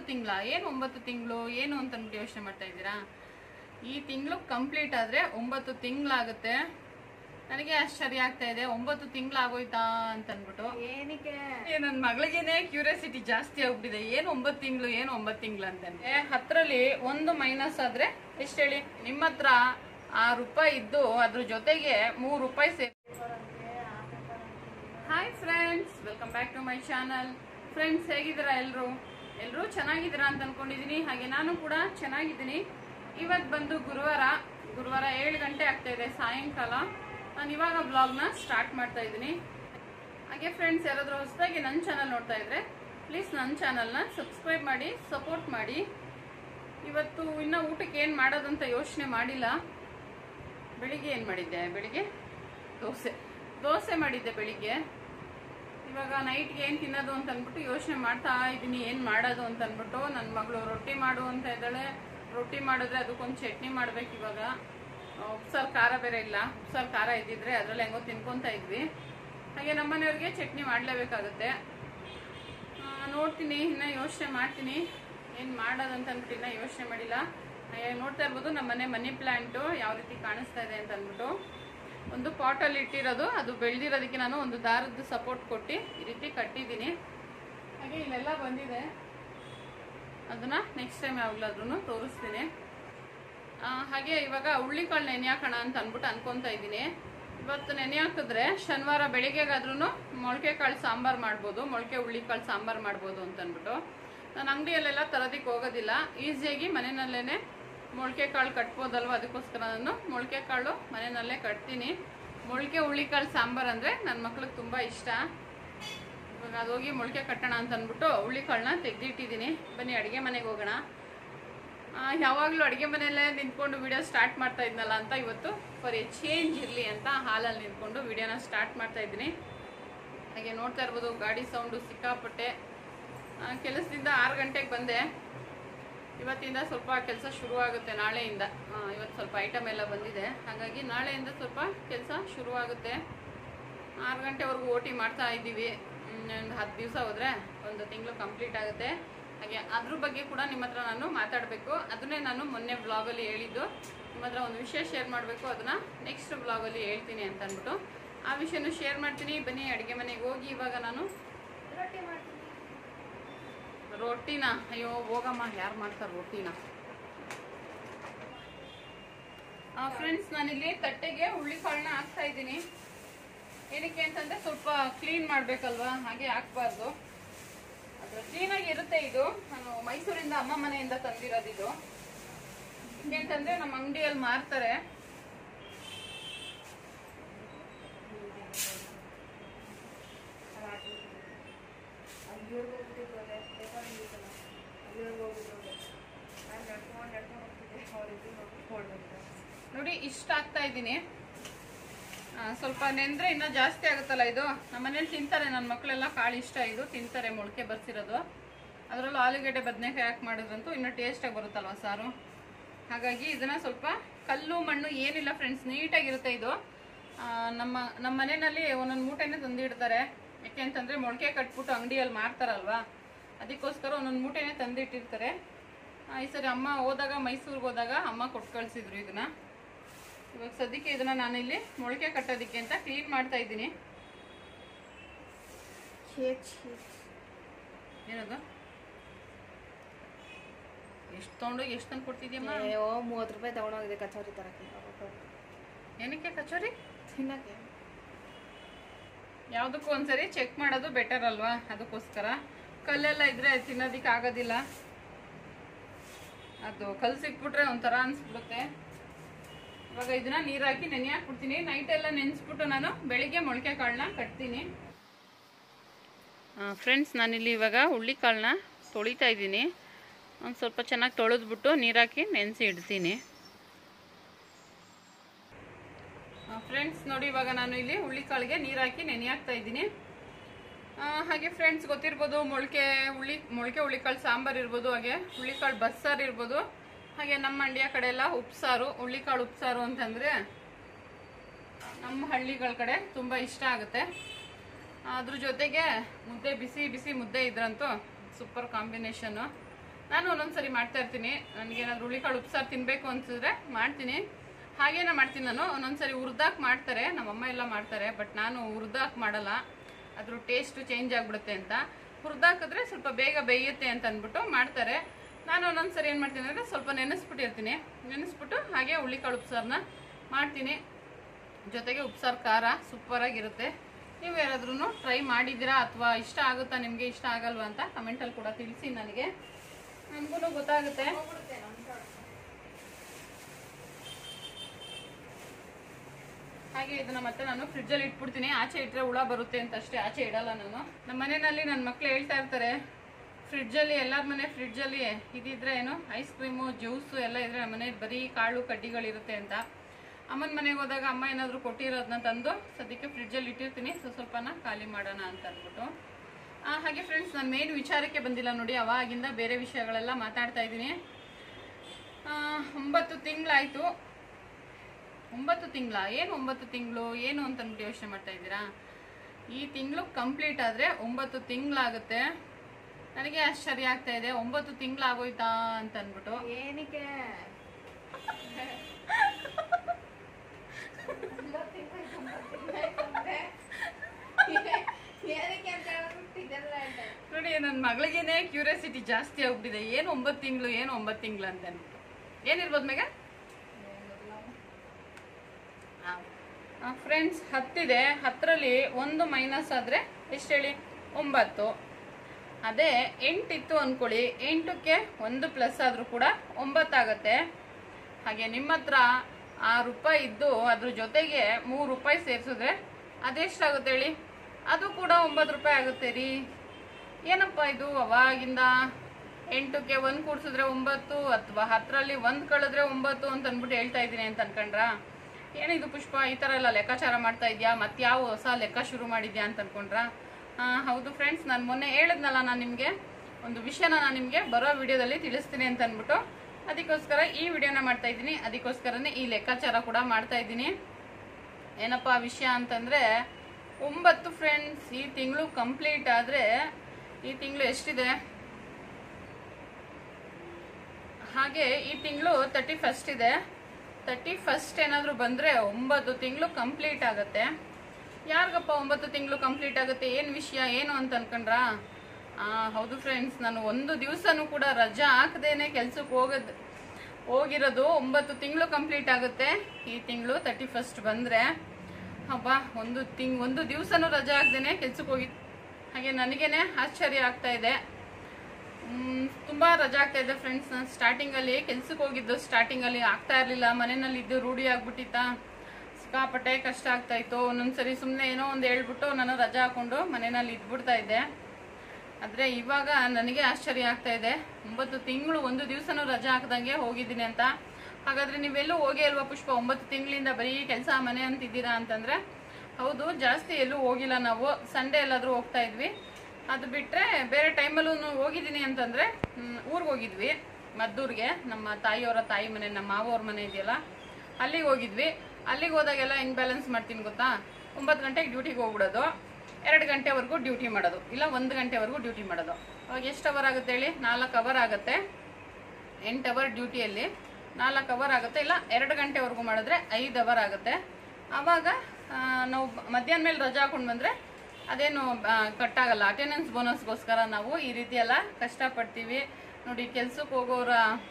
ತಿಂಗಳ ಏನು ಒಂಬತ್ತು ತಿಂಗಳು ಏನು ಅಂತ ಅಂದ್ಬಿಟ್ಟು ಯೋಚನೆ ಮಾಡ್ತಾ ಇದ್ದೀರಾ ಈ ತಿಂಗಳು ಕಂಪ್ಲೀಟ್ ಆದರೆ ಒಂಬತ್ತು ತಿಂಗಳಾಗುತ್ತೆ ನನಗೆ ಆಶ್ಚರ್ಯ ಆಗ್ತಾ ಇದೆ ಒಂಬತ್ತು ತಿಂಗಳಾಗೋಯ್ತಾ ಅಂತ ಅಂದ್ಬಿಟ್ಟು ಏನಕ್ಕೆ ನನ್ನ ಮಗಳಿಗೇನೆ ಕ್ಯೂರಿಯಾಸಿಟಿ ಜಾಸ್ತಿ ಆಗ್ಬಿಟ್ಟಿದೆ ಏನು ಒಂಬತ್ತು ತಿಂಗಳು ಏನು ಒಂಬತ್ತು ತಿಂಗಳು ಅಂತಂದ್ರೆ ಹತ್ತರಲ್ಲಿ ಒಂದು ಮೈನಸ್ ಆದ್ರೆ ಎಷ್ಟು ಹೇಳಿ ನಿಮ್ಮ ಹತ್ರ ಆ ರೂಪಾಯಿ ಇದ್ದು ಅದ್ರ ಜೊತೆಗೆ ಮೂರು ರೂಪಾಯಿ ಸೇರಿ hi friends welcome back to my channel friends ಹೇಗಿದ್ದೀರಾ ಎಲ್ಲರೂ ಎಲ್ಲರೂ ಚೆನ್ನಾಗಿದ್ದೀರಾ ಅಂತ ಅನ್ಕೊಂಡಿದ್ದೀನಿ ಹಾಗೆ ನಾನು ಕೂಡ ಚೆನ್ನಾಗಿದ್ದೀನಿ ಇವತ್ತು ಬಂದು ಗುರುವಾರ ಗುರುವಾರ ಏಳು ಗಂಟೆ ಆಗ್ತಾ ಇದೆ ಸಾಯಂಕಾಲ ನಾನು ಇವಾಗ ಬ್ಲಾಗ್ನ ಸ್ಟಾರ್ಟ್ ಮಾಡ್ತಾ ಇದ್ದೀನಿ ಹಾಗೆ ಫ್ರೆಂಡ್ಸ್ ಯಾರಾದರೂ ಹೊಸದಾಗಿ ನನ್ನ ಚಾನಲ್ ನೋಡ್ತಾ ಇದ್ರೆ ಪ್ಲೀಸ್ ನನ್ನ ಚಾನಲ್ನ ಸಬ್ಸ್ಕ್ರೈಬ್ ಮಾಡಿ ಸಪೋರ್ಟ್ ಮಾಡಿ ಇವತ್ತು ಇನ್ನೂ ಊಟಕ್ಕೆ ಏನು ಮಾಡೋದಂತ ಯೋಚನೆ ಮಾಡಿಲ್ಲ ಬೆಳಿಗ್ಗೆ ಏನು ಮಾಡಿದ್ದೆ ಬೆಳಿಗ್ಗೆ ದೋಸೆ ದೋಸೆ ಮಾಡಿದ್ದೆ ಬೆಳಿಗ್ಗೆ ಇವಾಗ ನೈಟ್ಗೆ ಏನು ತಿನ್ನೋದು ಅಂತ ಅಂದ್ಬಿಟ್ಟು ಯೋಚನೆ ಮಾಡ್ತಾ ಇದ್ದೀನಿ ಏನು ಮಾಡೋದು ಅಂತ ಅಂದ್ಬಿಟ್ಟು ನನ್ನ ಮಗಳು ರೊಟ್ಟಿ ಮಾಡು ಅಂತ ಇದ್ದಾಳೆ ರೊಟ್ಟಿ ಮಾಡಿದ್ರೆ ಅದಕ್ಕೊಂದು ಚಟ್ನಿ ಮಾಡ್ಬೇಕು ಇವಾಗ ಆ, ಉಪ್ಸಾರು ಖಾರ ಬೇರೆ ಇಲ್ಲ ಉಪ್ಸಾರು ಖಾರ ಇದ್ದಿದ್ರೆ ಅದರಲ್ಲಿ ಹೆಂಗೋ ತಿನ್ಕೊಂತ ಇದ್ವಿ ಹಾಗೆ ನಮ್ಮನೆಯವ್ರಿಗೆ ಚಟ್ನಿ ಮಾಡಲೇಬೇಕಾಗುತ್ತೆ ನೋಡ್ತೀನಿ ಇನ್ನು ಯೋಚನೆ ಮಾಡ್ತೀನಿ ಏನು ಮಾಡೋದಂತ ಅಂದ್ಬಿಟ್ಟು ಇನ್ನೂ ಯೋಚನೆ ಮಾಡಿಲ್ಲ ಹಾಗೆ ನೋಡ್ತಾ ಇರ್ಬೋದು ನಮ್ಮ ಮನೆ ಮನಿ ಪ್ಲ್ಯಾಂಟು ಯಾವ ರೀತಿ ಕಾಣಿಸ್ತಾ ಇದೆ ಅಂತ ಅಂದ್ಬಿಟ್ಟು ಒಂದು ಪಾಟಲ್ಲಿ ಇಟ್ಟಿರೋದು ಅದು ಬೆಳೆದಿರೋದಕ್ಕೆ ನಾನು ಒಂದು ದಾರದ ಸಪೋರ್ಟ್ ಕೊಟ್ಟು ಈ ರೀತಿ ಕಟ್ಟಿದ್ದೀನಿ ಹಾಗೆ ಇಲ್ಲೆಲ್ಲ ಬಂದಿದೆ ಅದನ್ನ ನೆಕ್ಸ್ಟ್ ಟೈಮ್ ಯಾವಾಗಲಾದ್ರೂ ತೋರಿಸ್ತೀನಿ ಆ, ಹಾಗೆ ಇವಾಗ ಹುಳ್ಳಿಕಾಳು ನೆನೆ ಹಾಕೋಣ ಅಂತ ಅಂದ್ಬಿಟ್ಟು ಅನ್ಕೊಂತ ಇದ್ದೀನಿ ಇವತ್ತು ನೆನೆ ಹಾಕಿದ್ರೆ ಶನಿವಾರ ಬೆಳಿಗ್ಗೆಗಾದ್ರೂ ಮೊಳಕೆ ಕಾಳು ಸಾಂಬಾರು ಮಾಡ್ಬೋದು ಮೊಳಕೆ ಹುಳ್ಳಿಕಾಳು ಸಾಂಬಾರು ಮಾಡ್ಬೋದು ಅಂತ ಅಂದ್ಬಿಟ್ಟು ನಾನು ಅಂಗಡಿಯಲ್ಲೆಲ್ಲ ತರೋದಕ್ಕೆ ಹೋಗೋದಿಲ್ಲ ಈಸಿಯಾಗಿ ಮನೆಯಲ್ಲೇ ಮೊಳಕೆ ಕಾಳು ಕಟ್ಬೋದಲ್ವ ಅದಕ್ಕೋಸ್ಕರ ನಾನು ಮೊಳಕೆ ಕಾಳು ಮನೆಯಲ್ಲೇ ಕಟ್ತೀನಿ ಮೊಳಕೆ ಹುಳ್ಳಿಕಾಳು ಸಾಂಬಾರು ಅಂದರೆ ನನ್ನ ಮಕ್ಳಿಗೆ ತುಂಬ ಇಷ್ಟ ಇವಾಗ ಅದು ಹೋಗಿ ಮೊಳಕೆ ಕಟ್ಟೋಣ ಅಂತ ಅಂದ್ಬಿಟ್ಟು ಹುಳ್ಳಿಕಾಳನ್ನ ತೆಗೆದಿಟ್ಟಿದ್ದೀನಿ ಬನ್ನಿ ಅಡುಗೆ ಮನೆಗೆ ಹೋಗೋಣ ಆ, ಯಾವಾಗಲೂ ಅಡುಗೆ ಮನೆಯಲ್ಲೇ ನಿಂತ್ಕೊಂಡು ವಿಡಿಯೋ ಸ್ಟಾರ್ಟ್ ಮಾಡ್ತಾ ಇದ್ನಲ್ಲ ಅಂತ ಇವತ್ತು ಫಾರ್ ಎ ಚೇಂಜ್ ಇರಲಿ ಅಂತ ಹಾಲಲ್ಲಿ ನಿಂತ್ಕೊಂಡು ವಿಡಿಯೋನ ಸ್ಟಾರ್ಟ್ ಮಾಡ್ತಾ ಇದ್ದೀನಿ ಹಾಗೆ ನೋಡ್ತಾ ಇರ್ಬೋದು ಗಾಡಿ ಸೌಂಡು ಸಿಕ್ಕಾಪಟ್ಟೆ ಆ, ಕೆಲಸದಿಂದ ಆರು ಗಂಟೆಗೆ ಬಂದೆ ಇವತ್ತಿಂದ ಸ್ವಲ್ಪ ಕೆಲಸ ಶುರುವಾಗುತ್ತೆ ನಾಳೆಯಿಂದ ಆ, ಇವತ್ತು ಸ್ವಲ್ಪ ಐಟಮ್ ಎಲ್ಲ ಬಂದಿದೆ ಹಾಗಾಗಿ ನಾಳೆಯಿಂದ ಸ್ವಲ್ಪ ಕೆಲಸ ಶುರುವಾಗುತ್ತೆ ಆರು ಗಂಟೆವರೆಗೂ ಓ ಟಿ ಮಾಡ್ತಾ ಇದ್ದೀವಿ ಒಂದು ಹತ್ತು ದಿವಸ ಹೋದರೆ ಒಂದು ತಿಂಗಳು ಕಂಪ್ಲೀಟ್ ಆಗುತ್ತೆ ಹಾಗೆ ಅದ್ರ ಬಗ್ಗೆ ಕೂಡ ನಿಮ್ಮ ಹತ್ರ ನಾನು ಮಾತಾಡಬೇಕು ಅದನ್ನೇ ನಾನು ಮೊನ್ನೆ ಬ್ಲಾಗಲ್ಲಿ ಹೇಳಿದ್ದು ನಿಮ್ಮ ಹತ್ರ ಒಂದು ವಿಷಯ ಶೇರ್ ಮಾಡಬೇಕು ಅದನ್ನು ನೆಕ್ಸ್ಟ್ ಬ್ಲಾಗಲ್ಲಿ ಹೇಳ್ತೀನಿ ಅಂತ ಅಂದ್ಬಿಟ್ಟು ಆ ವಿಷಯನೂ ಶೇರ್ ಮಾಡ್ತೀನಿ ಬನ್ನಿ ಅಡುಗೆ ಮನೆಗೆ ಹೋಗಿ ಇವಾಗ ನಾನು ರೊಟ್ಟಿ ಮಾಡ್ತೀನಿ ರೊಟ್ಟಿನ ಅಯ್ಯೋ ಹೋಗಮ್ಮ ಯಾರು ಮಾಡ್ತಾರೆ ರೊಟ್ಟಿನ ಫ್ರೆಂಡ್ಸ್ ನಾನಿಲ್ಲಿ ತಟ್ಟೆಗೆ ಹುಳ್ಳಿಕಾಳನ್ನ ಹಾಕ್ತಾ ಇದ್ದೀನಿ ಏನಕ್ಕೆ ಅಂತಂದ್ರೆ ಸ್ವಲ್ಪ ಕ್ಲೀನ್ ಮಾಡ್ಬೇಕಲ್ವಾ ಹಾಗೆ ಹಾಕ್ಬಾರ್ದು ಅದು ಕ್ಲೀನಾಗಿ ಇರುತ್ತೆ ಇದು ನಾನು ಮೈಸೂರಿಂದ ಅಮ್ಮ ಮನೆಯಿಂದ ತಂದಿರೋದು ಇದು ಯಾಕೆಂತಂದ್ರೆ ನಮ್ಮ ಅಂಗಡಿಯಲ್ಲಿ ಮಾರ್ತಾರೆ ಅಲ್ಲಿವರೆಗೂ ಹೋಗ್ಬಿಟ್ಟಿದ್ರು ಅದೇ ಬೇಕಾದ್ರೆ ಇರುತ್ತಲ್ಲ ಅಲ್ಲಿವರೆಗೂ ಹೋಗ್ಬಿಟ್ಟಿದ್ರು ನಾನು ನಡ್ಕೊಂಡು ನಡ್ಕೊಂಡು ಹೋಗ್ತಿದ್ದೆ ಅವರಿದ್ದು ನೋಡ್ಕೊಂಡು ಹೋಗ್ತಾರೆ ನೋಡಿ ಇಷ್ಟ ಆಗ್ತಾ ಇದ್ದೀನಿ ಆ, ಸ್ವಲ್ಪ ನೆಂದ್ರೆ ಇನ್ನೂ ಜಾಸ್ತಿ ಆಗುತ್ತಲ್ಲ ಇದು ನಮ್ಮ ಮನೇಲಿ ತಿಂತಾರೆ ನನ್ನ ಮಕ್ಕಳೆಲ್ಲ ಕಾಳು ಇಷ್ಟ ಇದು ತಿಂತಾರೆ ಮೊಳಕೆ ಬರ್ಸಿರೋದು ಅದರಲ್ಲೂ ಆಲೂಗಡ್ಡೆ ಬದನೆಕಾಯಿ ಹಾಕಿ ಮಾಡಿದ್ರಂತೂ ಇನ್ನೂ ಟೇಸ್ಟಾಗಿ ಬರುತ್ತಲ್ವ ಸಾರು ಹಾಗಾಗಿ ಇದನ್ನ ಸ್ವಲ್ಪ ಕಲ್ಲು ಮಣ್ಣು ಏನಿಲ್ಲ ಫ್ರೆಂಡ್ಸ್ ನೀಟಾಗಿರುತ್ತೆ ಇದು ಆ, ನಮ್ಮ ನಮ್ಮ ಮನೆಯಲ್ಲಿ ಒಂದೊಂದು ಮೂಟೆನೇ ತಂದಿಡ್ತಾರೆ ಯಾಕೆ ಅಂತಂದರೆ ಮೊಳಕೆ ಕಟ್ಬಿಟ್ಟು ಅಂಗಡಿಯಲ್ಲಿ ಮಾರ್ತಾರಲ್ವಾ ಅದಕ್ಕೋಸ್ಕರ ಒಂದೊಂದು ಮೂಟೆನೇ ತಂದಿಟ್ಟಿರ್ತಾರೆ ಆ, ಈ ಸರಿ ಅಮ್ಮ ಹೋದಾಗ ಮೈಸೂರಿಗೆ ಹೋದಾಗ ಅಮ್ಮ ಕೊಟ್ಟು ಕಳಿಸಿದ್ರು ಇದನ್ನ ಇವಾಗ ಸದ್ಯಕ್ಕೆ ಇದನ್ನ ನಾನು ಇಲ್ಲಿ ಮೊಳಕೆ ಕಟ್ಟೋದಕ್ಕೆ ಅಂತ ಕ್ಲೀನ್ ಮಾಡ್ತಾ ಇದ್ದೀನಿ ಏನದು ಎಷ್ಟು ತಗೊಂಡು ಎಷ್ಟು ತಂದು ಕೊಡ್ತಿದ್ಯಮ್ಮ ಅಯ್ಯೋ ಮೂವತ್ತು ರೂಪಾಯಿ ತಗೊಂಡೋಗಿದೆ ಕಚೋರಿ ತರಕ್ಕೆ ಏನಕ್ಕೆ ಕಚೋರಿ ತಿನ್ನಕ್ಕೆ ಯಾವುದಕ್ಕೂ ಒಂದ್ಸರಿ ಚೆಕ್ ಮಾಡೋದು ಬೆಟರ್ ಅಲ್ವಾ ಅದಕ್ಕೋಸ್ಕರ ಕಲ್ಲೆಲ್ಲ ಇದ್ರೆ ತಿನ್ನೋದಿಕ್ಕೆ ಆಗೋದಿಲ್ಲ ಅದು ಕಲ್ಲು ಸಿಕ್ಬಿಟ್ರೆ ಒಂಥರ ಅನ್ಸ್ಬಿಡುತ್ತೆ ಇವಾಗ ಇದನ್ನ ನೀರು ಹಾಕಿ ನೆನೆ ಹಾಕ್ಬಿಡ್ತೀನಿ ನೈಟ್ ಎಲ್ಲ ನೆನೆಸ್ಬಿಟ್ಟು ನಾನು ಬೆಳಿಗ್ಗೆ ಮೊಳಕೆ ಕಾಳನ್ನ ಕಟ್ತೀನಿ ಫ್ರೆಂಡ್ಸ್ ನಾನಿಲ್ಲಿ ಇವಾಗ ಹುಳ್ಳಿಕಾಳನ್ನ ತೊಳಿತಾ ಇದ್ದೀನಿ ಒಂದು ಸ್ವಲ್ಪ ಚೆನ್ನಾಗಿ ತೊಳೆದ್ಬಿಟ್ಟು ನೀರು ಹಾಕಿ ನೆನೆಸಿ ಇಡ್ತೀನಿ ಫ್ರೆಂಡ್ಸ್ ನೋಡಿ ಇವಾಗ ನಾನು ಇಲ್ಲಿ ಹುಳ್ಳಿಕಾಳಿಗೆ ನೀರು ಹಾಕಿ ನೆನೆ ಹಾಕ್ತಾ ಇದ್ದೀನಿ ಆ, ಹಾಗೆ ಫ್ರೆಂಡ್ಸ್ ಗೊತ್ತಿರ್ಬೋದು ಮೊಳಕೆ ಹುಳಿ ಮೊಳಕೆ ಹುಳಿಕಾಳು ಸಾಂಬಾರು ಇರ್ಬೋದು ಹಾಗೆ ಹುಳಿಕಾಳು ಬಸ್ಸಾರು ಇರ್ಬೋದು ಹಾಗೆ ನಮ್ಮ ಮಂಡ್ಯ ಕಡೆ ಎಲ್ಲ ಉಪ್ಸಾರು ಹುಳಿಕಾಳು ಉಪ್ಸಾರು ಅಂತಂದರೆ ನಮ್ಮ ಹಳ್ಳಿಗಳ ಕಡೆ ತುಂಬ ಇಷ್ಟ ಆಗುತ್ತೆ ಅದ್ರ ಜೊತೆಗೆ ಮುದ್ದೆ ಬಿಸಿ ಬಿಸಿ ಮುದ್ದೆ ಇದ್ರಂತೂ ಸೂಪರ್ ಕಾಂಬಿನೇಷನ್ನು ನಾನು ಒಂದೊಂದ್ಸರಿ ಮಾಡ್ತಾ ಇರ್ತೀನಿ ನನಗೆ ಏನಾದ್ರು ಹುಳಿಕಾಳು ಉಪ್ಸಾರು ತಿನ್ಬೇಕು ಅನ್ಸಿದ್ರೆ ಮಾಡ್ತೀನಿ ಹಾಗೇನ ಮಾಡ್ತೀನಿ ನಾನು ಒಂದೊಂದ್ಸರಿ ಹುರ್ದಾಕ್ ಮಾಡ್ತಾರೆ ನಮ್ಮಮ್ಮ ಎಲ್ಲ ಮಾಡ್ತಾರೆ ಬಟ್ ನಾನು ಹುರ್ದಾಕ್ ಮಾಡಲ್ಲ ಅದ್ರ ಟೇಸ್ಟ್ ಚೇಂಜ್ ಆಗ್ಬಿಡುತ್ತೆ ಅಂತ ಹುರ್ದಾಕಿದ್ರೆ ಸ್ವಲ್ಪ ಬೇಗ ಬೇಯುತ್ತೆ ಅಂತ ಅಂದ್ಬಿಟ್ಟು ಮಾಡ್ತಾರೆ ನಾನು ಒಂದೊಂದ್ಸರಿ ಏನು ಮಾಡ್ತೀನಿ ಅಂದರೆ ಸ್ವಲ್ಪ ನೆನೆಸ್ಬಿಟ್ಟಿರ್ತೀನಿ ನೆನೆಸ್ಬಿಟ್ಟು ಹಾಗೆ ಹುಳಿಕಾಳು ಉಪ್ಸಾರನ್ನ ಮಾಡ್ತೀನಿ ಜೊತೆಗೆ ಉಪ್ಸಾರು ಖಾರ ಸೂಪರಾಗಿರುತ್ತೆ ನೀವು ಯಾರಾದ್ರೂ ಟ್ರೈ ಮಾಡಿದ್ದೀರಾ ಅಥವಾ ಇಷ್ಟ ಆಗುತ್ತಾ ನಿಮಗೆ ಇಷ್ಟ ಆಗಲ್ವಾ ಅಂತ ಕಮೆಂಟಲ್ಲಿ ಕೂಡ ತಿಳಿಸಿ ನನಗೆ ನನಗೂ ಗೊತ್ತಾಗುತ್ತೆ ಹೋಗ್ಬಿಡುತ್ತೆ ನಮ್ಮ ಶಾರ್ಟ್ ಹಾಗೆ ಇದನ್ನ ಮತ್ತೆ ನಾನು ಫ್ರಿಡ್ಜಲ್ಲಿ ಇಟ್ಬಿಡ್ತೀನಿ ಆಚೆ ಇಟ್ಟರೆ ಹುಳ ಬರುತ್ತೆ ಅಂತ ಅಷ್ಟೇ ಆಚೆ ಇಡಲ್ಲ ನಾನು ನಮ್ಮ ಮನೆಯಲ್ಲಿ ನನ್ನ ಮಕ್ಳು ಹೇಳ್ತಾ ಇರ್ತಾರೆ ಫ್ರಿಡ್ಜಲ್ಲಿ ಎಲ್ಲರ ಮನೆ ಫ್ರಿಡ್ಜಲ್ಲಿ ಇದಿದ್ರೆ ಏನು ಐಸ್ ಕ್ರೀಮು ಜ್ಯೂಸು ಎಲ್ಲ ಇದ್ರೆ ನಮ್ಮ ಮನೇಲಿ ಬರೀ ಕಾಳು ಕಡ್ಡಿಗಳಿರುತ್ತೆ ಅಂತ ಅಮ್ಮನ ಮನೆಗೆ ಹೋದಾಗ ಅಮ್ಮ ಏನಾದರೂ ಕೊಟ್ಟಿರೋದನ್ನ ತಂದು ಸದ್ಯಕ್ಕೆ ಫ್ರಿಡ್ಜಲ್ಲಿ ಇಟ್ಟಿರ್ತೀನಿ ಸೊ ಸ್ವಲ್ಪನ ಖಾಲಿ ಮಾಡೋಣ ಅಂತ ಅಂದ್ಬಿಟ್ಟು ಆ, ಹಾಗೆ ಫ್ರೆಂಡ್ಸ್ ನಾನು ಮೇನ್ ವಿಚಾರಕ್ಕೆ ಬಂದಿಲ್ಲ ನೋಡಿ ಅವಾಗಿಂದ ಬೇರೆ ವಿಷಯಗಳೆಲ್ಲ ಮಾತಾಡ್ತಾ ಇದ್ದೀನಿ ಆ, ಒಂಬತ್ತು ತಿಂಗಳಾಯ್ತು ಒಂಬತ್ತು ತಿಂಗಳ ಏನು ಒಂಬತ್ತು ತಿಂಗಳು ಏನು ಅಂತ ಅಂದ್ಬಿಟ್ಟು ಯೋಚನೆ ಮಾಡ್ತಾ ಇದ್ದೀರಾ ಈ ತಿಂಗಳು ಕಂಪ್ಲೀಟ್ ಆದರೆ ಒಂಬತ್ತು ತಿಂಗಳಾಗುತ್ತೆ ನನಗೆ ಆಶ್ಚರ್ಯ ಆಗ್ತಾ ಇದೆ ಒಂಬತ್ತು ತಿಂಗಳಾಗೋಯ್ತಾ ಅಂತ ಅಂದ್ಬಿಟ್ಟು ಏನಕ್ಕೆ ಒಂಬತ್ತು ತಿಂಗಳು, ಒಂಬತ್ತು ತಿಂಗಳು ಅಂದ್ರೆ ಏನಕ್ಕೆ ಅಂತ ಹೇಳ್ಬಿಟ್ಟು ಇದೆಲ್ಲ ಹೇಳ್ತಾರೆ ನೋಡಿ ನನ್ನ ಮಗಳಿಗೇನೆ ಕ್ಯೂರಿಯಾಸಿಟಿ ಜಾಸ್ತಿ ಆಗ್ಬಿಟ್ಟಿದೆ ಏನು ಒಂಬತ್ತು ತಿಂಗಳು ಏನು ಒಂಬತ್ತು ತಿಂಗಳು ಅಂತ ಅಂದ್ಬಿಟ್ಟು ಏನಿರ್ಬೋದು ಮೇಗ ಫ್ರೆಂಡ್ಸ್ ಹತ್ತಿದೆ ಹತ್ತರಲ್ಲಿ ಒಂದು ಮೈನಸ್ ಆದರೆ ಎಷ್ಟು ಹೇಳಿ ಒಂಬತ್ತು ಅದೇ ಎಂಟಿತ್ತು ಅಂದ್ಕೊಳ್ಳಿ ಎಂಟಕ್ಕೆ ಒಂದು ಪ್ಲಸ್ ಆದರೂ ಕೂಡ ಒಂಬತ್ತಾಗತ್ತೆ ಹಾಗೆ ನಿಮ್ಮ ಹತ್ರ ಆ ರೂಪಾಯಿ ಇದ್ದು ಅದ್ರ ಜೊತೆಗೆ ಮೂರು ರೂಪಾಯಿ ಸೇರಿಸಿದ್ರೆ ಅದೆಷ್ಟಾಗುತ್ತೆ ಹೇಳಿ ಅದು ಕೂಡ ಒಂಬತ್ತು ರೂಪಾಯಿ ಆಗುತ್ತೆ ರೀ ಏನಪ್ಪ ಇದು ಅವಾಗಿಂದ ಎಂಟಕ್ಕೆ ಒಂದು ಕೂಡ್ಸಿದ್ರೆ ಒಂಬತ್ತು ಅಥವಾ ಹತ್ತರಲ್ಲಿ ಒಂದು ಕಳೆದ್ರೆ ಒಂಬತ್ತು ಅಂತ ಅಂದ್ಬಿಟ್ಟು ಹೇಳ್ತಾ ಇದ್ದೀನಿ ಅಂತ ಅನ್ಕೊಂಡ್ರಾ ಏನಿದು ಪುಷ್ಪ ಈ ಥರ ಎಲ್ಲ ಲೆಕ್ಕಾಚಾರ ಮಾಡ್ತಾ ಇದೆಯಾ ಮತ್ತೆ ಯಾವ ಹೊಸ ಲೆಕ್ಕ ಶುರು ಮಾಡಿದ್ಯಾ ಅಂತ ಅನ್ಕೊಂಡ್ರಾ ಆ, ಹೌದು ಫ್ರೆಂಡ್ಸ್ ನಾನು ಮೊನ್ನೆ ಹೇಳಿದ್ನಲ್ಲ ನಾನು ನಿಮಗೆ ಒಂದು ವಿಷಯನ ನಾನು ನಿಮಗೆ ಬರೋ ವಿಡಿಯೋದಲ್ಲಿ ತಿಳಿಸ್ತೀನಿ ಅಂತ ಅಂದ್ಬಿಟ್ಟು ಅದಕ್ಕೋಸ್ಕರ ಈ ವಿಡಿಯೋನ ಮಾಡ್ತಾ ಇದ್ದೀನಿ ಅದಕ್ಕೋಸ್ಕರನೇ ಈ ಲೆಕ್ಕಾಚಾರ ಕೂಡ ಮಾಡ್ತಾ ಇದ್ದೀನಿ ಏನಪ್ಪ ವಿಷಯ ಅಂತಂದ್ರೆ ಒಂಬತ್ತು ಫ್ರೆಂಡ್ಸ್ ಈ ತಿಂಗಳು ಕಂಪ್ಲೀಟ್ ಆದ್ರೆ ಈ ತಿಂಗಳು ಎಷ್ಟಿದೆ ಹಾಗೆ ಈ ತಿಂಗಳು ತರ್ಟಿ ಫಸ್ಟ್ ಇದೆ ತರ್ಟಿ ಫಸ್ಟ್ ಏನಾದರೂ ಬಂದರೆ ಒಂಬತ್ತು ತಿಂಗಳು ಕಂಪ್ಲೀಟ್ ಆಗುತ್ತೆ ಯಾರಿಗಪ್ಪ ಒಂಬತ್ತು ತಿಂಗಳು ಕಂಪ್ಲೀಟ್ ಆಗುತ್ತೆ ಏನು ವಿಷಯ ಏನು ಅಂತ ಅನ್ಕೊಂಡ್ರಾ ಆ, ಹೌದು ಫ್ರೆಂಡ್ಸ್ ನಾನು ಒಂದು ದಿವಸನೂ ಕೂಡ ರಜಾ ಹಾಕದೇನೆ ಕೆಲ್ಸಕ್ಕೆ ಹೋಗೋದು ಹೋಗಿರೋದು ಒಂಬತ್ತು ತಿಂಗಳು ಕಂಪ್ಲೀಟ್ ಆಗುತ್ತೆ ಈ ತಿಂಗಳು ತರ್ಟಿ ಫಸ್ಟ್ ಬಂದರೆ ಹಬ್ಬ ಒಂದು ತಿಂಗ್ ಒಂದು ದಿವಸನೂ ರಜಾ ಹಾಕ್ದೇನೆ ಕೆಲ್ಸಕ್ಕೆ ಹೋಗಿ ಹಾಗೆ ನನಗೇನೆ ಆಶ್ಚರ್ಯ ಆಗ್ತಾ ಇದೆ ಮ್, ತುಂಬಾ ರಜಾ ಆಗ್ತಾ ಇದೆ ಫ್ರೆಂಡ್ಸ್ ನಾನು ಸ್ಟಾರ್ಟಿಂಗ್ ಅಲ್ಲಿ ಕೆಲ್ಸಕ್ಕೆ ಹೋಗಿದ್ದು ಸ್ಟಾರ್ಟಿಂಗ್ ಅಲ್ಲಿ ಆಗ್ತಾ ಇರ್ಲಿಲ್ಲ ಮನೆಯಲ್ಲಿ ಇದ್ದು ರೂಢಿ ಆಗ್ಬಿಟ್ಟಿತ್ತಾ ಸಿಕ್ಕಾಪಟ್ಟೆ ಕಷ್ಟ ಆಗ್ತಾ ಇತ್ತು ಒಂದೊಂದ್ಸರಿ ಸುಮ್ಮನೆ ಏನೋ ಒಂದು ಹೇಳ್ಬಿಟ್ಟು ನಾನು ರಜಾ ಹಾಕೊಂಡು ಮನೆಯಲ್ಲಿ ಇದ್ಬಿಡ್ತಾ ಇದ್ದೆ ಆದ್ರೆ ಇವಾಗ ನನಗೆ ಆಶ್ಚರ್ಯ ಆಗ್ತಾ ಇದೆ ಒಂಬತ್ತು ತಿಂಗಳು ಒಂದು ದಿವಸನೂ ರಜಾ ಹಾಕ್ದಂಗೆ ಹೋಗಿದ್ದೀನಿ ಅಂತ ಹಾಗಾದ್ರೆ ನೀವೆಲ್ಲೂ ಹೋಗೇ ಅಲ್ವಾ ಪುಷ್ಪ ಒಂಬತ್ತು ತಿಂಗಳಿಂದ ಬರೀ ಕೆಲಸ ಮನೆ ಅಂತಿದ್ದೀರಾ ಅಂತಂದ್ರೆ ಹೌದು ಜಾಸ್ತಿ ಎಲ್ಲೂ ಹೋಗಿಲ್ಲ ನಾವು ಸಂಡೇ ಎಲ್ಲಾದ್ರೂ ಹೋಗ್ತಾ ಇದ್ವಿ ಅದು ಬಿಟ್ರೆ ಬೇರೆ ಟೈಮಲ್ಲೂ ಹೋಗಿದ್ದೀನಿ ಅಂತಂದ್ರೆ ಊರಿಗೆ ಹೋಗಿದ್ವಿ ಮದ್ದೂರ್ಗೆ ನಮ್ಮ ತಾಯಿಯವರ ತಾಯಿ ಮನೆ ನಮ್ಮ ಮಾವವ್ರ ಮನೆ ಇದೆಯಲ್ಲ ಅಲ್ಲಿಗೆ ಹೋಗಿದ್ವಿ ಅಲ್ಲಿಗೆ ಹೋದಾಗೆಲ್ಲ ಹೆಂಗ್ ಬ್ಯಾಲೆನ್ಸ್ ಮಾಡ್ತೀನಿ ಗೊತ್ತಾ ಒಂಬತ್ತು ಗಂಟೆಗೆ ಡ್ಯೂಟಿಗೆ ಹೋಗ್ಬಿಡೋದು ಎರಡು ಗಂಟೆವರೆಗೂ ಡ್ಯೂಟಿ ಮಾಡೋದು ಇಲ್ಲ ಒಂದು ಗಂಟೆವರೆಗೂ ಡ್ಯೂಟಿ ಮಾಡೋದು ಅವಾಗ ಎಷ್ಟು ಅವರ್ ಆಗುತ್ತೆ ಹೇಳಿ ನಾಲ್ಕು ಅವರ್ ಆಗುತ್ತೆ ಎಂಟು ಅವರ್ ಡ್ಯೂಟಿಯಲ್ಲಿ ನಾಲ್ಕು ಅವರ್ ಆಗುತ್ತೆ ಇಲ್ಲ ಎರಡು ಗಂಟೆವರೆಗೂ ಮಾಡಿದ್ರೆ ಐದು ಅವರ್ ಆಗುತ್ತೆ ಆವಾಗ ಆ, ನಾವು ಮಧ್ಯಾಹ್ನ ಮೇಲೆ ರಜಾ ಹಾಕೊಂಡು ಬಂದರೆ ಅದೇನು ಕಟ್ಟಾಗಲ್ಲ ಅಟೆಂಡೆನ್ಸ್ ಬೋನಸ್ಗೋಸ್ಕರ ನಾವು ಈ ರೀತಿ ಎಲ್ಲ ಕಷ್ಟಪಡ್ತೀವಿ ನೋಡಿ ಕೆಲ್ಸಕ್ಕೆ ಹೋಗೋರ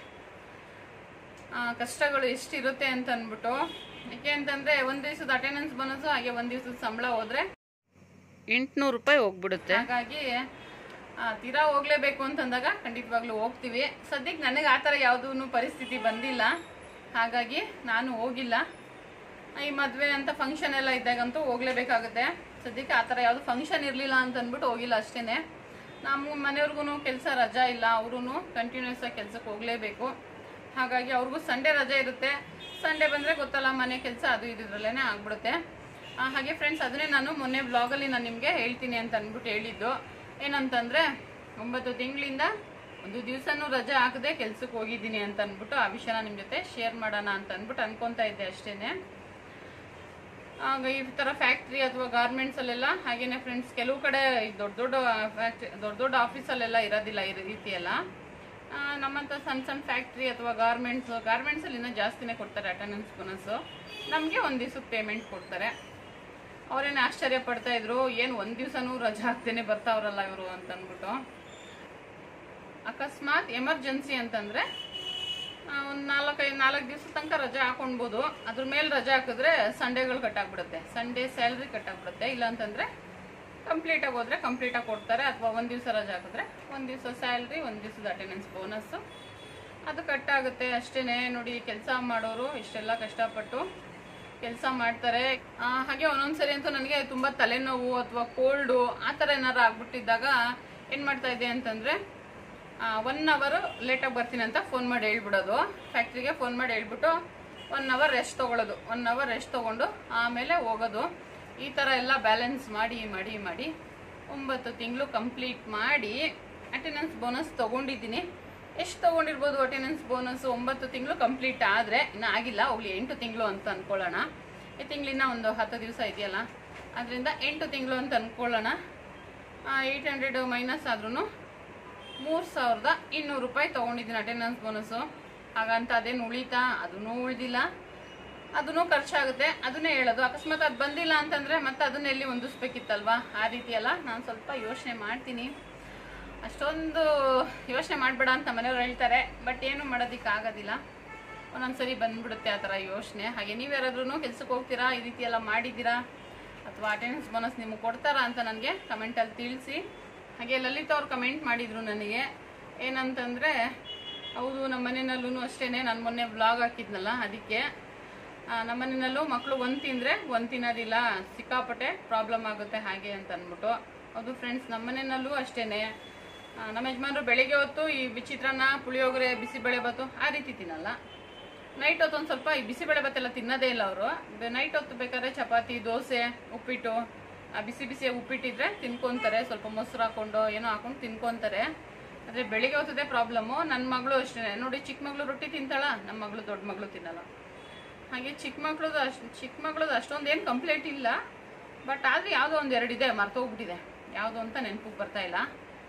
ಆ, ಕಷ್ಟಗಳು ಎಷ್ಟಿರುತ್ತೆ ಅಂತ ಅಂದ್ಬಿಟ್ಟು ಯಾಕೆ ಅಂತಂದ್ರೆ ಒಂದ್ ದಿವಸದ ಅಟೆಂಡೆನ್ಸ್ ಬೋನಸ್ ಹಾಗೆ ಒಂದ್ ದಿವಸದ ಸಂಬಳ ಹೋದ್ರೆ ಎಂಟ್ನೂರು ರೂಪಾಯಿ ಹೋಗ್ಬಿಡುತ್ತೆ ಹಾಗಾಗಿ ಆ, ತೀರಾ ಹೋಗ್ಲೇಬೇಕು ಅಂತಂದಾಗ ಖಂಡಿತವಾಗ್ಲೂ ಹೋಗ್ತೀವಿ ಸದ್ಯಕ್ಕೆ ನನಗೆ ಆ ಥರ ಯಾವುದೂ ಪರಿಸ್ಥಿತಿ ಬಂದಿಲ್ಲ ಹಾಗಾಗಿ ನಾನು ಹೋಗಿಲ್ಲ ಈ ಮದುವೆ ಅಂತ ಫಂಕ್ಷನ್ ಎಲ್ಲ ಇದ್ದಾಗಂತೂ ಹೋಗ್ಲೇಬೇಕಾಗುತ್ತೆ ಸದ್ಯಕ್ಕೆ ಆ ಥರ ಯಾವುದು ಫಂಕ್ಷನ್ ಇರಲಿಲ್ಲ ಅಂತ ಅಂದ್ಬಿಟ್ಟು ಹೋಗಿಲ್ಲ ಅಷ್ಟೇನೆ ನಮ್ಮ ಮನೆಯವ್ರಿಗೂ ಕೆಲಸ ರಜಾ ಇಲ್ಲ ಅವರು ಕಂಟಿನ್ಯೂಸ್ ಆಗಿ ಕೆಲ್ಸಕ್ಕೆ ಹೋಗಲೇಬೇಕು ಹಾಗಾಗಿ ಅವ್ರಿಗೂ ಸಂಡೇ ರಜೆ ಇರುತ್ತೆ ಸಂಡೇ ಬಂದರೆ ಗೊತ್ತಲ್ಲ ಮನೆ ಕೆಲಸ ಅದು ಇದ್ರಲ್ಲೇ ಆಗ್ಬಿಡುತ್ತೆ ಆ, ಹಾಗೆ ಫ್ರೆಂಡ್ಸ್ ಅದನ್ನೇ ನಾನು ಮೊನ್ನೆ ಬ್ಲಾಗಲ್ಲಿ ನಾನು ನಿಮಗೆ ಹೇಳ್ತೀನಿ ಅಂತ ಅಂದ್ಬಿಟ್ಟು ಹೇಳಿದ್ದು ಏನಂತಂದರೆ ಒಂಬತ್ತು ತಿಂಗಳಿಂದ ಒಂದು ದಿವಸನೂ ರಜೆ ಹಾಕದೆ ಕೆಲ್ಸಕ್ಕೆ ಹೋಗಿದ್ದೀನಿ ಅಂತ ಅಂದ್ಬಿಟ್ಟು ಆ ವಿಷಯನ ನಿಮ್ಮ ಜೊತೆ ಶೇರ್ ಮಾಡೋಣ ಅಂತ ಅಂದ್ಬಿಟ್ಟು ಅನ್ಕೊಂತಾ ಇದ್ದೆ ಅಷ್ಟೇನೆ ಆಗ ಈ ತರ ಫ್ಯಾಕ್ಟ್ರಿ ಅಥವಾ ಗಾರ್ಮೆಂಟ್ಸ್ ಅಲ್ಲೆಲ್ಲ ಹಾಗೇನೆ ಫ್ರೆಂಡ್ಸ್ ಕೆಲವು ಕಡೆ ಈ ದೊಡ್ಡ ದೊಡ್ಡ ಫ್ಯಾಕ್ಟ್ರಿ ದೊಡ್ಡ ದೊಡ್ಡ ಆಫೀಸಲ್ಲೆಲ್ಲ ಇರೋದಿಲ್ಲ ಈ ರೀತಿ ಎಲ್ಲ ಆ, ನಮ್ಮಂಥ ಸಣ್ಣ ಸಣ್ಣ ಫ್ಯಾಕ್ಟ್ರಿ ಅಥವಾ ಗಾರ್ಮೆಂಟ್ಸ್ ಗಾರ್ಮೆಂಟ್ಸಲ್ಲಿ ಇನ್ನೂ ಜಾಸ್ತಿನೇ ಕೊಡ್ತಾರೆ ಅಟೆಂಡೆನ್ಸ್ ಬೋನಸ್ಸು ನಮಗೆ ಒಂದು ದಿವ್ಸಕ್ಕೆ ಪೇಮೆಂಟ್ ಕೊಡ್ತಾರೆ ಅವ್ರೇನು ಆಶ್ಚರ್ಯ ಪಡ್ತಾ ಇದ್ರು ಏನು ಒಂದು ದಿವಸನೂ ರಜೆ ಹಾಕ್ತೇನೆ ಬರ್ತಾವ್ರಲ್ಲ ಇವರು ಅಂತ ಅಂದ್ಬಿಟ್ಟು ಅಕಸ್ಮಾತ್ ಎಮರ್ಜೆನ್ಸಿ ಅಂತಂದ್ರೆ ಒಂದು ನಾಲ್ಕೈದು ನಾಲ್ಕು ದಿವಸ ತನಕ ರಜೆ ಹಾಕೊಳ್ಬೋದು ಅದ್ರ ಮೇಲೆ ರಜೆ ಹಾಕಿದ್ರೆ ಸಂಡೇಗಳು ಕಟ್ಟಾಗ್ಬಿಡುತ್ತೆ ಸಂಡೇ ಸ್ಯಾಲ್ರಿ ಕಟ್ಟಾಗ್ಬಿಡುತ್ತೆ ಇಲ್ಲ ಅಂತಂದ್ರೆ ಕಂಪ್ಲೀಟ್ ಆಗಿ ಹೋದ್ರೆ ಕಂಪ್ಲೀಟ್ ಆಗಿ ಕೊಡ್ತಾರೆ ಅಥವಾ ಒಂದು ದಿವಸ ರಜೆ ಹಾಕಿದ್ರೆ ಒಂದು ದಿವಸ ಸ್ಯಾಲ್ರಿ ಒಂದು ದಿವಸದ ಅಟೆಂಡೆನ್ಸ್ ಬೋನಸ್ಸು ಅದು ಕಟ್ಟಾಗುತ್ತೆ ಅಷ್ಟೇನೆ ನೋಡಿ ಕೆಲಸ ಮಾಡೋರು ಇಷ್ಟೆಲ್ಲ ಕಷ್ಟಪಟ್ಟು ಕೆಲಸ ಮಾಡ್ತಾರೆ ಆ, ಹಾಗೆ ಒಂದೊಂದ್ಸರಿ ಅಂತೂ ನನಗೆ ತುಂಬಾ ತಲೆನೋವು ಅಥವಾ ಕೋಲ್ಡು ಆ ಥರ ಏನಾರು ಆಗ್ಬಿಟ್ಟಿದ್ದಾಗ ಏನು ಮಾಡ್ತಾ ಇದ್ದೆ ಅಂತಂದ್ರೆ ಒನ್ ಅವರ್ ಲೇಟಾಗಿ ಬರ್ತೀನಿ ಅಂತ ಫೋನ್ ಮಾಡಿ ಹೇಳ್ಬಿಡೋದು ಫ್ಯಾಕ್ಟ್ರಿಗೆ ಫೋನ್ ಮಾಡಿ ಹೇಳ್ಬಿಟ್ಟು ಒನ್ ಅವರ್ ರೆಸ್ಟ್ ತೊಗೊಳೋದು ಒನ್ ಅವರ್ ರೆಸ್ಟ್ ತೊಗೊಂಡು ಆಮೇಲೆ ಹೋಗೋದು ಈ ಥರ ಎಲ್ಲ ಬ್ಯಾಲೆನ್ಸ್ ಮಾಡಿ ಮಾಡಿ ಮಾಡಿ ಒಂಬತ್ತು ತಿಂಗಳು ಕಂಪ್ಲೀಟ್ ಮಾಡಿ ಅಟೆಂಡೆನ್ಸ್ ಬೋನಸ್ ತೊಗೊಂಡಿದ್ದೀನಿ ಎಷ್ಟು ತೊಗೊಂಡಿರ್ಬೋದು ಅಟೆಂಡೆನ್ಸ್ ಬೋನಸ್ ಒಂಬತ್ತು ತಿಂಗಳು ಕಂಪ್ಲೀಟ್ ಆದರೆ ಇನ್ನು ಆಗಿಲ್ಲ ಹೋಗ್ಲಿ ಎಂಟು ತಿಂಗಳು ಅಂತ ಅನ್ಕೊಳ್ಳೋಣ ಈ ತಿಂಗಳಿನ ಒಂದು ಹತ್ತು ದಿವಸ ಇದೆಯಲ್ಲ ಅದರಿಂದ ಎಂಟು ತಿಂಗಳು ಅಂತ ಅನ್ಕೊಳ್ಳೋಣ ಏಯ್ಟ್ ಹಂಡ್ರೆಡ್ ಮೈನಸ್ ಆದ್ರೂ ಮೂರು ಸಾವಿರದ ಇನ್ನೂರು ರೂಪಾಯಿ ತೊಗೊಂಡಿದ್ದೀನಿ ಅಟೆಂಡೆನ್ಸ್ ಬೋನಸ್ಸು ಹಾಗಂತ ಅದೇನು ಉಳಿತಾ ಅದನ್ನೂ ಉಳಿದಿಲ್ಲ ಅದನ್ನೂ ಖರ್ಚಾಗುತ್ತೆ ಅದನ್ನೇ ಹೇಳೋದು ಅಕಸ್ಮಾತ್ ಅದು ಬಂದಿಲ್ಲ ಅಂತಂದ್ರೆ ಮತ್ತೆ ಅದನ್ನ ಎಲ್ಲಿ ಹೊಂದಿಸ್ಬೇಕಿತ್ತಲ್ವಾ ಆ ರೀತಿ ಎಲ್ಲ ನಾನು ಸ್ವಲ್ಪ ಯೋಚನೆ ಮಾಡ್ತೀನಿ ಅಷ್ಟೊಂದು ಯೋಚನೆ ಮಾಡಬೇಡ ಅಂತ ಮನೆಯವ್ರು ಹೇಳ್ತಾರೆ ಬಟ್ ಏನು ಮಾಡೋದಕ್ಕೆ ಆಗೋದಿಲ್ಲ ಒಂದೊಂದ್ಸರಿ ಬಂದ್ಬಿಡುತ್ತೆ ಆ ಥರ ಯೋಚನೆ ಹಾಗೆ ನೀವು ಯಾರಾದ್ರೂ ಕೆಲ್ಸಕ್ಕೆ ಹೋಗ್ತೀರಾ ಈ ರೀತಿ ಎಲ್ಲ ಮಾಡಿದ್ದೀರಾ ಅಥವಾ ಅಟೆಂಡೆನ್ಸ್ ಬೋನಸ್ ನಿಮಗೆ ಕೊಡ್ತಾರಾ ಅಂತ ನನಗೆ ಕಮೆಂಟಲ್ಲಿ ತಿಳಿಸಿ ಹಾಗೆ ಲಲಿತ್ ಅವ್ರು ಕಮೆಂಟ್ ಮಾಡಿದ್ರು ನನಗೆ ಏನಂತಂದರೆ ಹೌದು ನಮ್ಮ ಮನೆಯಲ್ಲೂ ಅಷ್ಟೇ ನಾನು ಮೊನ್ನೆ ಬ್ಲಾಗ್ ಹಾಕಿದ್ನಲ್ಲ ಅದಕ್ಕೆ ಆ, ನಮ್ಮ ಮನೆಯಲ್ಲೂ ಮಕ್ಕಳು ಒಂದು ತಿಂದರೆ ಒಂದು ತಿನ್ನೋದಿಲ್ಲ ಸಿಕ್ಕಾಪಟ್ಟೆ ಪ್ರಾಬ್ಲಮ್ ಆಗುತ್ತೆ ಹಾಗೆ ಅಂತ ಅಂದ್ಬಿಟ್ಟು ಹೌದು ಫ್ರೆಂಡ್ಸ್ ನಮ್ಮ ಮನೆಯಲ್ಲೂ ಅಷ್ಟೇ ನಮ್ಮ ಯಜಮಾನ್ರು ಬೆಳಿಗ್ಗೆ ಹೊತ್ತು ಈ ಚಿತ್ರಾನ್ನ ಪುಳಿಯೋಗರೆ ಬಿಸಿಬೇಳೆ ಬಾತು ಆ ರೀತಿ ತಿನ್ನಲ್ಲ ನೈಟ್ ಹೊತ್ತು ಒಂದು ಸ್ವಲ್ಪ ಈ ಬಿಸಿಬೇಳೆ ಭಾತೆಲ್ಲ ತಿನ್ನೋದೇ ಇಲ್ಲ ಅವರು ನೈಟ್ ಹೊತ್ತು ಬೇಕಾದ್ರೆ ಚಪಾತಿ ದೋಸೆ ಉಪ್ಪಿಟ್ಟು ಆ ಬಿಸಿ ಬಿಸಿ ಉಪ್ಪಿಟ್ಟಿದ್ರೆ ತಿನ್ಕೊಂತಾರೆ ಸ್ವಲ್ಪ ಮೊಸರು ಹಾಕೊಂಡು ಏನೋ ಹಾಕೊಂಡು ತಿನ್ಕೊಂತಾರೆ ಆದರೆ ಬೆಳಿಗ್ಗೆ ಹೊತ್ತದೇ ಪ್ರಾಬ್ಲಮ್ಮು ನನ್ನ ಮಗಳು ಅಷ್ಟೇ ನೋಡಿ ಚಿಕ್ಕ ಮಗಳು ರೊಟ್ಟಿ ತಿಂತಾಳ ನಮ್ಮ ಮಗಳು ದೊಡ್ಡ ಮಗಳು ತಿನ್ನಲ್ಲ ಹಾಗೆ ಚಿಕ್ಕ ಮಕ್ಳದ್ದು ಅಷ್ಟು ಚಿಕ್ಕ ಮಕ್ಳದ್ದು ಅಷ್ಟೊಂದು ಏನು ಕಂಪ್ಲೇಂಟ್ ಇಲ್ಲ ಬಟ್ ಆದರೆ ಯಾವುದೋ ಒಂದು ಎರಡಿದೆ ಮರ್ತೋಗ್ಬಿಟ್ಟಿದೆ ಯಾವುದು ಅಂತ ನೆನಪಿಗೆ ಬರ್ತಾ ಇಲ್ಲ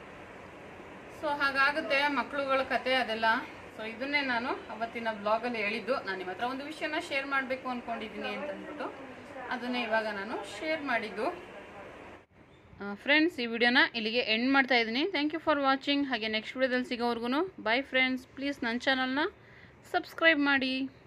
ಸೊ ಹಾಗಾಗುತ್ತೆ ಮಕ್ಕಳುಗಳ ಕತೆ ಅದೆಲ್ಲ ಸೊ ಇದನ್ನೇ ನಾನು ಅವತ್ತಿನ ಬ್ಲಾಗಲ್ಲಿ ಹೇಳಿದ್ದು ನಾನು ನಿಮ್ಮ ಹತ್ರ ಒಂದು ವಿಷಯನ ಶೇರ್ ಮಾಡಬೇಕು ಅಂದ್ಕೊಂಡಿದ್ದೀನಿ ಅಂತಂದ್ಬಿಟ್ಟು ಅದನ್ನೇ ಇವಾಗ ನಾನು ಶೇರ್ ಮಾಡಿದ್ದು ಫ್ರೆಂಡ್ಸ್ ಈ ವಿಡಿಯೋನ ಇಲ್ಲಿಗೆ ಎಂಡ್ ಮಾಡ್ತಾ ಇದ್ದೀನಿ ಥ್ಯಾಂಕ್ ಯು ಫಾರ್ ವಾಚಿಂಗ್ ಹಾಗೆ ನೆಕ್ಸ್ಟ್ ವಿಡಿಯೋದಲ್ಲಿ ಸಿಗೋವರೆಗೂ ಬೈ ಫ್ರೆಂಡ್ಸ್ ಪ್ಲೀಸ್ ನನ್ನ ಚಾನಲ್ನ ಸಬ್ಸ್ಕ್ರೈಬ್ ಮಾಡಿ